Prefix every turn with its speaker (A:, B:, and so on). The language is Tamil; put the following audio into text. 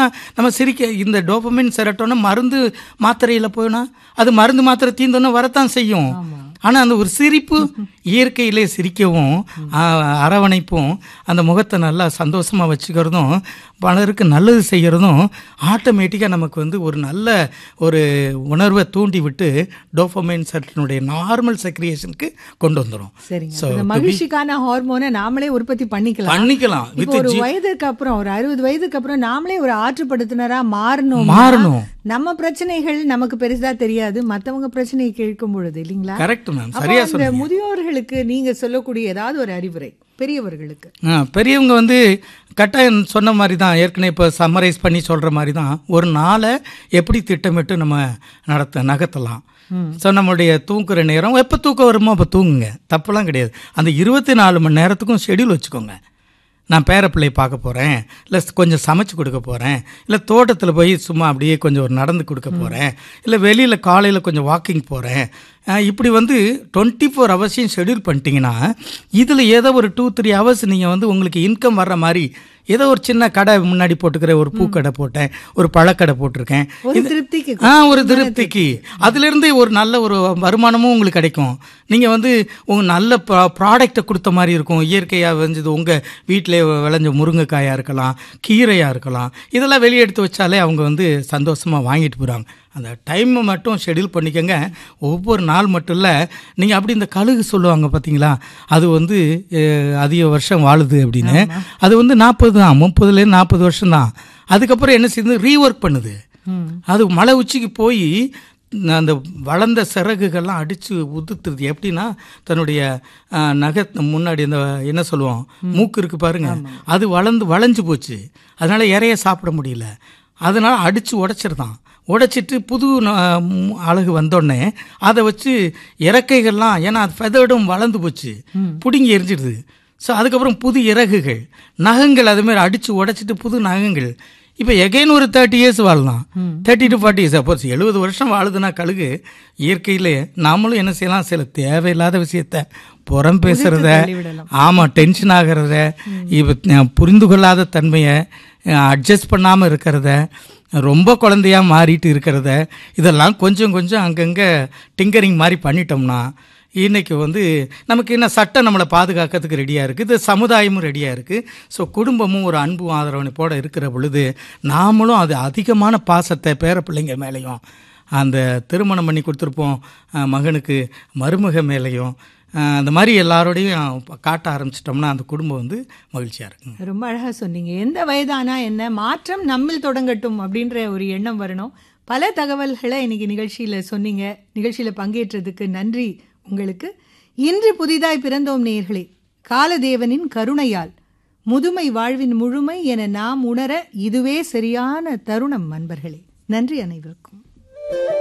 A: நம்ம சிரிக்க இந்த டோபமின் செரட்டோன மருந்து மாத்திரையில் போனா அது மருந்து மாத்திரை தீந்தோன்னே வரத்தான் செய்யும் ஆனால் அந்த ஒரு சிரிப்பு இயற்கையிலே சிரிக்கவும் ஆ, அரவணைப்பும் அந்த முகத்தை நல்லா சந்தோஷமாக வச்சுக்கிறதும் பலருக்கு நல்லது செய்கிறதும் ஆட்டோமேட்டிக்காக நமக்கு வந்து ஒரு நல்ல ஒரு உணர்வை தூண்டி விட்டு டோபமைன் சர்ட்டினுடைய நார்மல் செக்ரியேஷனுக்கு கொண்டு வந்துடும்
B: சரிங்க
A: So,
B: இந்த மகிழ்ச்சிக்கான ஹார்மோனை நாமளே உற்பத்தி பண்ணிக்கலாம்
A: பண்ணிக்கலாம்
B: இப்போ
A: வித்
B: ஒரு வயதுக்கு அப்புறம் ஒரு அறுபது வயதுக்கு அப்புறம் நாமளே ஒரு ஆற்றுப்படுத்தினரா மாறணும்
A: மாறணும்
B: நம்ம பிரச்சனைகள் நமக்கு பெருசா தெரியாது மத்தவங்க பிரச்சனையை கேட்கும் பொழுது இல்லைங்களா
A: கரெக்ட் மேம்
B: அப்போ
A: சரியா
B: அந்த
A: சொன்னீங்க
B: முதியோர்களுக்கு நீங்க சொல்லக்கூடிய ஏதாவது ஒரு அறிவுரை பெரியவர்களுக்கு
A: ஆ, பெரியவங்க வந்து கட்டாயம் சொன்ன மாதிரி தான் ஏற்கனவே இப்போ சம்மரைஸ் பண்ணி சொல்கிற மாதிரி தான் ஒரு நாளை எப்படி திட்டமிட்டு நம்ம நடத்த நகர்த்தலாம் ஸோ நம்மளுடைய தூங்குற நேரம் எப்போ தூக்கம் வருமோ அப்போ தூங்குங்க தப்புலாம் கிடையாது அந்த இருபத்தி நாலு மணி நேரத்துக்கும் ஷெடியூல் வச்சுக்கோங்க நான் பேரப்பிள்ளையை பார்க்க போகிறேன் இல்லை கொஞ்சம் சமைச்சு கொடுக்க போகிறேன் இல்லை தோட்டத்தில் போய் சும்மா அப்படியே கொஞ்சம் ஒரு நடந்து கொடுக்க போகிறேன் இல்லை வெளியில் காலையில் கொஞ்சம் வாக்கிங் போகிறேன் இப்படி வந்து டுவெண்ட்டி ஃபோர் ஹவர்ஸையும் ஷெடியூல் பண்ணிட்டீங்கன்னா இதில் ஏதோ ஒரு டூ த்ரீ ஹவர்ஸ் நீங்கள் வந்து உங்களுக்கு இன்கம் வர்ற மாதிரி ஏதோ ஒரு சின்ன கடை முன்னாடி போட்டுக்கிறேன் ஒரு பூக்கடை போட்டேன் ஒரு பழக்கடை போட்டிருக்கேன்
B: ஒரு திருப்திக்கு
A: ஆ ஒரு திருப்திக்கு அதிலிருந்து ஒரு நல்ல ஒரு வருமானமும் உங்களுக்கு கிடைக்கும் நீங்கள் வந்து உங்க நல்ல ப்ராடக்டை கொடுத்த மாதிரி இருக்கும் இயற்கையாக விளைஞ்சது உங்கள் வீட்டிலே விளைஞ்ச முருங்கைக்காயாக இருக்கலாம் கீரையாக இருக்கலாம் இதெல்லாம் வெளியே எடுத்து வச்சாலே அவங்க வந்து சந்தோஷமாக வாங்கிட்டு போகிறாங்க அந்த டைமை மட்டும் ஷெடியூல் பண்ணிக்கோங்க ஒவ்வொரு நாள் மட்டும் இல்லை நீங்கள் அப்படி இந்த கழுகு சொல்லுவாங்க பார்த்தீங்களா அது வந்து அஹ், அதிக வருஷம் வாழுது அப்படின்னு அது வந்து நாற்பது தான் முப்பதுலேருந்து நாற்பது வருஷம் தான் அதுக்கப்புறம் என்ன செய்யுது ரீஒர்க் பண்ணுது அது மலை உச்சிக்கு போய் அந்த வளர்ந்த சிறகுகள்லாம் அடித்து உதுத்துருது எப்படின்னா தன்னுடைய அஹ், நகை முன்னாடி அந்த என்ன சொல்லுவோம் மூக்கு இருக்கு பாருங்க அது வளர்ந்து வளைஞ்சு போச்சு அதனால இறைய சாப்பிட முடியல அதனால அடித்து உடைச்சிருதான் உடைச்சிட்டு புது ந- ம், அழகு வந்தோடனே அதை வச்சு இறக்கைகள்லாம் ஏன்னா அது ஃபெதர்டும் வளர்ந்து போச்சு பிடுங்கி எரிஞ்சிடுது ஸோ அதுக்கப்புறம் புது இறகுகள் நகங்கள் அது மாதிரி அடித்து உடைச்சிட்டு புது நகங்கள் இப்போ எகைன் ஒரு தேர்ட்டி இயர்ஸ் வாழலாம் தேர்ட்டி டு ஃபார்ட்டி இயர்ஸ் அப்போ எழுபது வருஷம் வாழுதுன்னா கழுகு இயற்கையிலே நாமளும் என்ன செய்யலாம் சில தேவையில்லாத விஷயத்த புறம் பேசுறத
B: தள்ளிவிடலாம்.
A: ஆமாம் டென்ஷன் ஆகிறத இப்போ புரிந்து கொள்ளாத தன்மையை அட்ஜஸ்ட் பண்ணாமல் இருக்கிறத ரொம்ப குழந்தையா மாறிட்டு இருக்கிறத இதெல்லாம் கொஞ்சம் கொஞ்சம் அங்கங்கே டிங்கரிங் மாதிரி பண்ணிட்டோம்னா இன்னைக்கு வந்து நமக்கு என்ன சட்டம் நம்மளை பாதுகாக்கிறதுக்கு ரெடியாக இருக்குது இது சமுதாயமும் ரெடியாக இருக்குது ஸோ குடும்பமும் ஒரு அன்பும் ஆதரவணைப்போட இருக்கிற பொழுது நாமளும் அது அதிகமான பாசத்தை பேர பிள்ளைங்க மேலேயும் அந்த திருமணம் பண்ணி கொடுத்துருப்போம் அஹ், மகனுக்கு மருமக மேலேயும் அஹ், அந்த மாதிரி எல்லாரோடையும் காட்ட ஆரம்பிச்சிட்டோம்னா அந்த குடும்பம் வந்து மகிழ்ச்சியாக இருக்குங்க
B: ரொம்ப அழகா சொன்னீங்க எந்த வயதானா என்ன மாற்றம் நம்மில் தொடங்கட்டும் அப்படின்ற ஒரு எண்ணம் வரணும் பல தகவல்களை இன்னைக்கு நிகழ்ச்சியில சொன்னீங்க நிகழ்ச்சியில பங்கேற்றதுக்கு நன்றி உங்களுக்கு இன்று புதிதாய் பிறந்தோம் நேயர்களே காலதேவனின் கருணையால் முதுமை வாழ்வின் முழுமை என நாம் உணர இதுவே சரியான தருணம் நண்பர்களே நன்றி அனைவருக்கும்